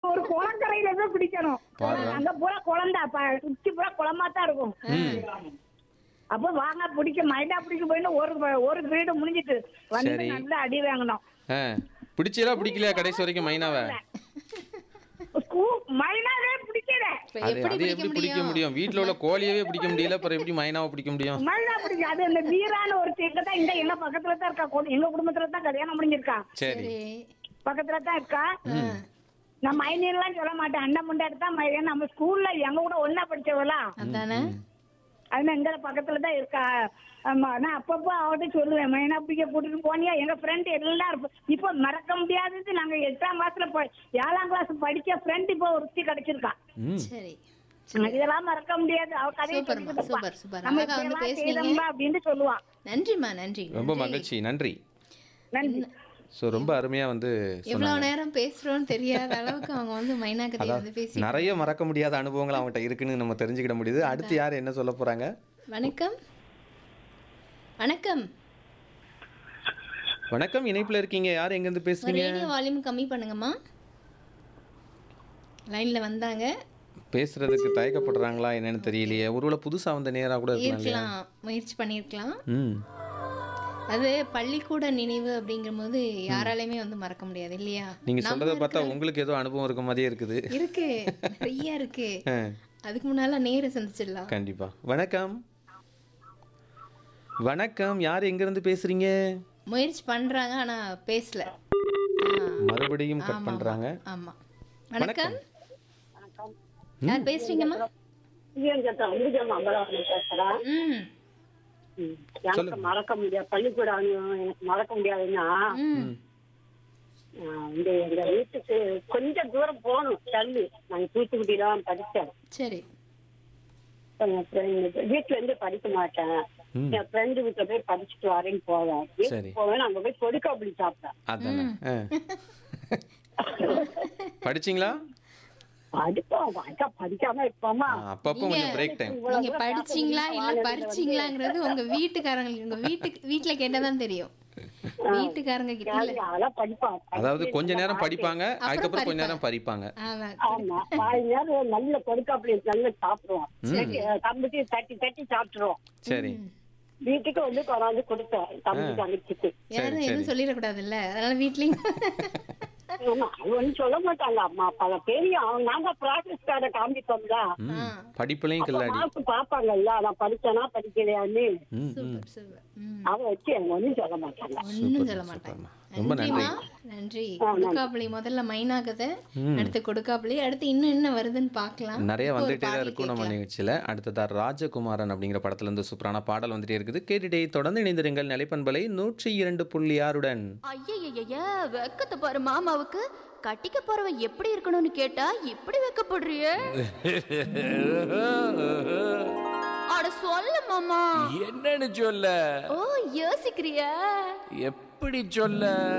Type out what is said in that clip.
ஒரு குளக்கரையில போய் பிடிக்கணும் பாருடா. அங்க பூரா குளம்தான் அப்ப சுத்தி பூரா குளமா தான் இருக்கும் அப்ப வாங்க பிடிக்க மைனா பிடிக்க போயிட்டு ஒரு ஒரு பீரியட் முடிஞ்சிட்டு வந்து சரி. நல்லா அடி வாங்கணும் ஆ பிடிச்சதா பிடிக்கலையா கடைசி வரைக்கும் மைனாவை ஸ்கூ- மைனாவே பிடிக்கல இப்ப அது எப்படி அது பிடிக்க எப்படி பிடிக்க முடியும் முடியும் வீட்ல உள்ள கோழியவே பிடிக்க முடியல அப்புறம் எப்படி மைனாவை பிடிக்க முடியும் மைனா பிடிக்க அது இந்த வீரான ஒரு இங்க தான் இங்க எங்க பக்கத்துல தான் இருக்கா கு- எங்க குடும்பத்துல தான் கல்யாணம் முடிஞ்சிருக்கா சரி சரி பக்கத்துல தான் இருக்கா நான் மைனர்லாம் சொல்ல மாட்டேன் அண்ணன் முண்டாடி தான் மை- ஏன்னா நம்ம ஸ்கூல்ல எங்க கூட ஒண்ணா படிச்சவளா அதானே அது எங்க பக்கத்துல தான் இருக்கா ஆமா நான் அப்பப்போ அவட்ட சொல்லுவேன் மைனா பிடிக்க கூட்டிட்டு போனியா எங்க ஃப்ரெண்ட் எல்லாம் இருப்ப- இப்போ மறக்க முடியாதது நாங்க எட்டாம் கிளாஸ்ல ப- ஏழாம் கிளாஸ் படிக்க ஃப்ரெண்ட் இப்போ ஒருத்தி கிடைச்சிருக்கா ம் சரி இதெல்லாம் மறக்க முடியாது அவ கதையை சூப்பர்மா, சொல்லிட்டு இருப்பா. Super, super. நம்ம அழகா வந்து இப்படியெல்லாம் பேசுனீங்க. செய்தோம்மா அப்படின்னு சொல்லுவான் நன்றிம்மா நன்றி ரொம்ப நன்றி. மகிழ்ச்சி நன்றி நன்றி ஸோ ரொம்ப அருமையா வந்து எவ்வளவு நேரம் பேசுறோம்னு தெரியாத அளவுக்கு அவங்க வந்து மைனா கதையை வந்து பேசி நிறைய மறக்க முடியாத அனுபவங்கள் அவங்ககிட்ட இருக்குன்னு நம்ம தெரிஞ்சுக்கிட முடியுது அடுத்து யார் என்ன சொல்ல போறாங்க வணக்கம் வணக்கம் வணக்கம் இணைப்புல இருக்கீங்க யார் எங்க இருந்து பேசுறீங்க ரேடியோ வால்யூம் கம்மி பண்ணுங்கம்மா லைன்ல வந்தாங்க பேசுறதுக்கு தயக்கப்படுறாங்களா என்னன்னு தெரியலையே ஒருவேளை புதுசா வந்த நேரா கூட இருக்கலாம் இல்லையா இருக்கலாம் முயற்சி பண்ணியிருக்கலாம் ம் அது பள்ளிக்கூட நினைவு அப்படிங்கும்போது யாராலையுமே வந்து மறக்க முடியாது இல்லையா நீங்க நம்ம சொல்றதை பார்த்தா உங்களுக்கு ஏதோ அனுபவம் இருக்க மாதிரியே இருக்குது இருக்கு நிறைய இருக்கு ஆ, அதுக்கு முன்னால நேர சந்திச்சிடலாம் கண்டிப்பா வணக்கம் வணக்கம் யார் எங்க இருந்து பேசுறீங்க முயற்சி பண்றாங்க ஆனா பேசல ஆ, மறுபடியும் கட் ஆமா, பண்றாங்க ஆமா வணக்கம் யார் பேசுறீங்கம்மா ம் எனக்கு மறக்க முடியாது பள்ளிக்கூடம் அனுபவம் எனக்கு மறக்க முடியாதுன்னா ம் ஆஹ் இந்த எங்க வீட்டுக்கு கொஞ்சம் தூரம் போகணும் தள்ளி நான் தூத்துக்குடி தான் படிச்சேன் சரி என் friend வீட்டுல இருந்து படிக்க மாட்டேன் ம். என் ஃப்ரெண்டு வீட்டுல போய் படிச்சுட்டு வரேன்னு போவேன் சரி. வீட்டுக்கு போவேன் அங்க போய் கொடுக்காப்புளி சாப்பிட்டேன் அதானே ஆ. படிச்சீங்களா படிப்போம் படிக்க படிக்காம இருப்போமா ஆ, அப்பப்போ கொஞ்சம் பிரேக் டைம் நீங்க படிச்சீங்களா இல்ல பறிச்சீங்களாங்கிறது உங்க வீட்டுக்காரங்களுக்கு உங்க வீட்டுக்கு வீட்டுல கேட்டாதான் தெரியும் வீட்டுக்காரங்க கிட்ட இல்ல அதெல்லாம் படிப்போம் அதாவது கொஞ்ச நேரம் படிப்பாங்க அதுக்கப்புறம் கொஞ்ச நேரம் பறிப்பாங்க ஆமா ஆமா பாதி நேரம் நல்ல கொடுக்காப்புளி நல்லா சாப்பிடுவோம் தம்பிக்கு தட்டி தட்டி சாப்பிட்டுருவோம் சரி வீட்டுக்கு வந்து கொண்டாந்து கொடுத்தேன் தம்பிக்கு அனுப்பிச்சிட்டு யாரும் எதுவும் சொல்லிடக்கூடாதுல்ல அதனால வீட்லயும் ஆமா, அது ஒண்ணும் சொல்ல மாட்டாங்க அம்மா அப்பா தெரியும் அவங்க நாங்க ப்ராக்டிஸ் கார்டை காமிப்போம்ல ம் படிப்புலையும் கில்லாடி மார்க் பாப்பாங்கல்ல நான் படிச்சேனா படிக்கலையான்னு ம் ம் சூப்பர் சூப்பர் ம் அவ வச்சு அவங்க ஒண்ணும் சொல்ல மாட்டாங்க ஒண்ணும் சொல்ல மாட்டாங்க ரொம்ப நன்றிமா நன்றி கொடுக்காப்புளி முதல்ல மைனா கதை அடுத்து கொடுக்காப்புளி அடுத்து இன்னும் என்ன வருதுன்னு பார்க்கலாம் நிறைய இப்போ ஒரு வந்துட்டே தான் பாடல் இருக்கும் நம்ம கேட்கலாம். நிகழ்ச்சியில் அடுத்ததா ராஜகுமாரன் அப்படிங்கிற படத்துல இருந்து சூப்பரான பாடல் வந்துட்டே இருக்குது கேட்டுட்டே தொடர்ந்து இணைந்திருங்கள் நிலைப்பண்பலை நூற்றி இரண்டு புள்ளி ஆறுடன் ஐயய்யய்ய வெக்கத்தை பாரு மாமாவுக்கு கட்டிக்க போறவன் எப்படி இருக்கணும்னு கேட்டா இப்படி வெக்கப்படுறியே அட சொல்ல மாமா என்னன்னு சொல்ல ஓ யோசிக்கிறியா எப்படி சொல்ல